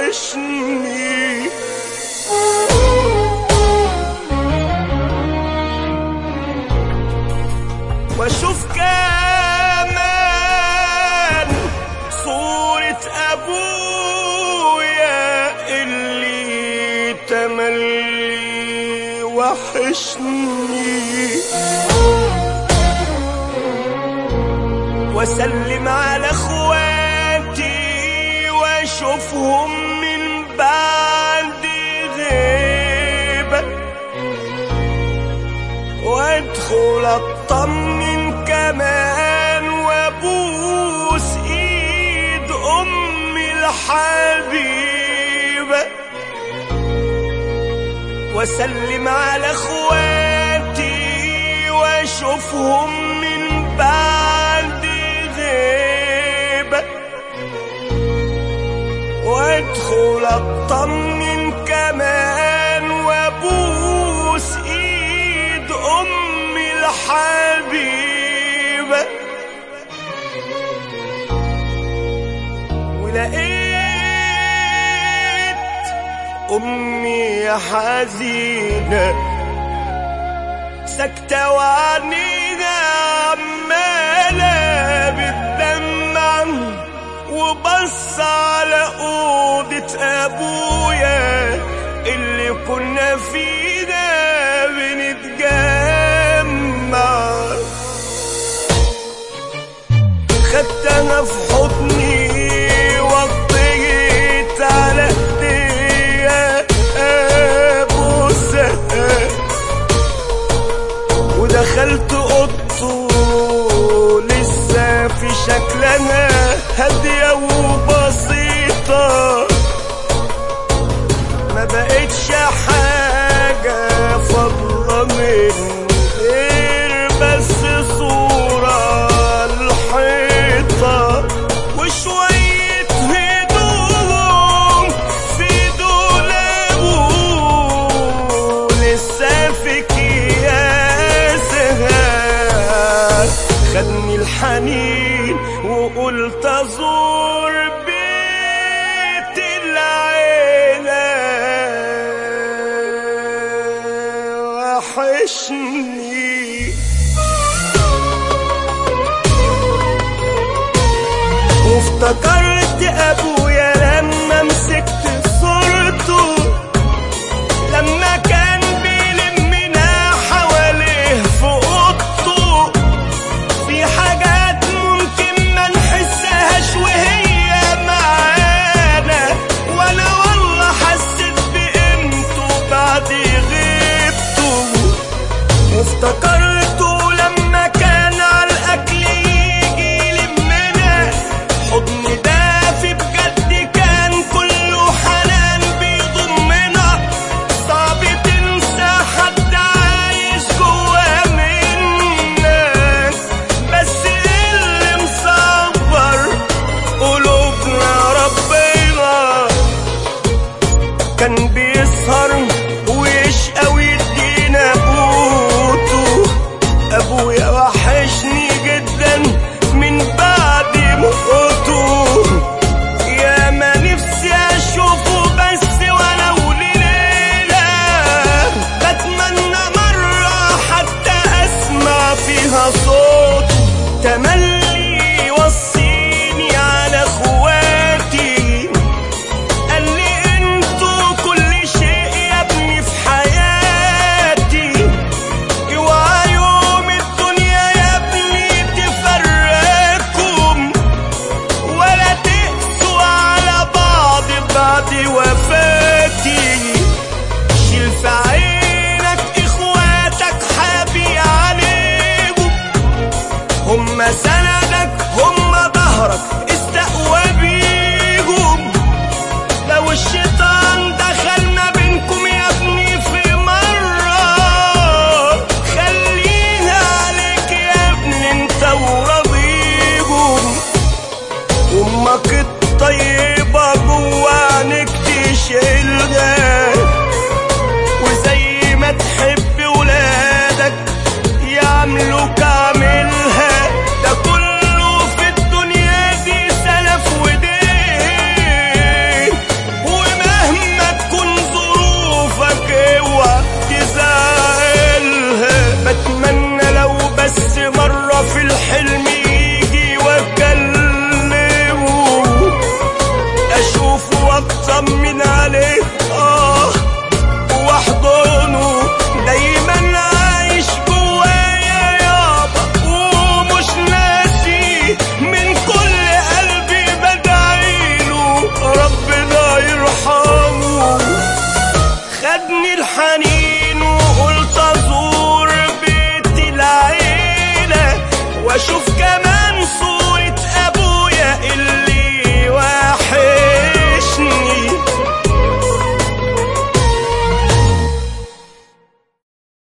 وحشني واشوف كمان صورة ابويا اللي تملي وحشني واسلم على اخواتي واشوفهم من بعد غيبه وادخل اطمن كمان وابوس ايد امي الحبيبه واسلم على اخواتي واشوفهم من بعد غيبه وادخل اطمن كمان وابوس ايد امي الحبيبه ولقيت امي حزينه ساكته وعينيها عماله بتدمع وبص على أوضة أبويا اللي كنا فيها بنتجمع خدتها في حضني وطيت على ايديها ابوسها ودخلت اوضته لسه في شكلها هادية وبسيطة ما بقتش حاجة فاضلة من غير بس صورة الحيطة وشوية هدوم في دولابه لسه في اكياسها خدني الحنين وقلت ازور بيت العيلة وحشني وافتكرت ابويا لما مسكت صورته لما كان بيلمنا حواليه في اوضته في حاجات ممكن ما نحسهاش وهي معانا وانا والله حسيت بقيمته بعد غيبته وافتكرته لما كان على الاكل يجي يلمنا حضن دافي بجد كان كله حنان بيضمنا صعب تنسى حد عايش جوا منك بس اللي مصبر قلوبنا ربنا كان بيسهر ويشقى ويدينا قوته ابويا وحشني جدا من بعد موته يا ما نفسي اشوفه بس ولو ليلة بتمنى مرة حتى اسمع فيها صوت تملي يوصيني على اخواتي قال لي انتوا كل شيء يا ابني في حياتي اوعى يوم الدنيا يا ابني تفرقكم ولا تقسوا على بعض بعد وفاتي شيل في عينك اخواتك حابي عليهم هم سندك هم ظهرك استقوى بيهم لو الشيطان دخل ما بينكم يا ابني في مرة خليها عليك يا ابني انت وراضيهم امك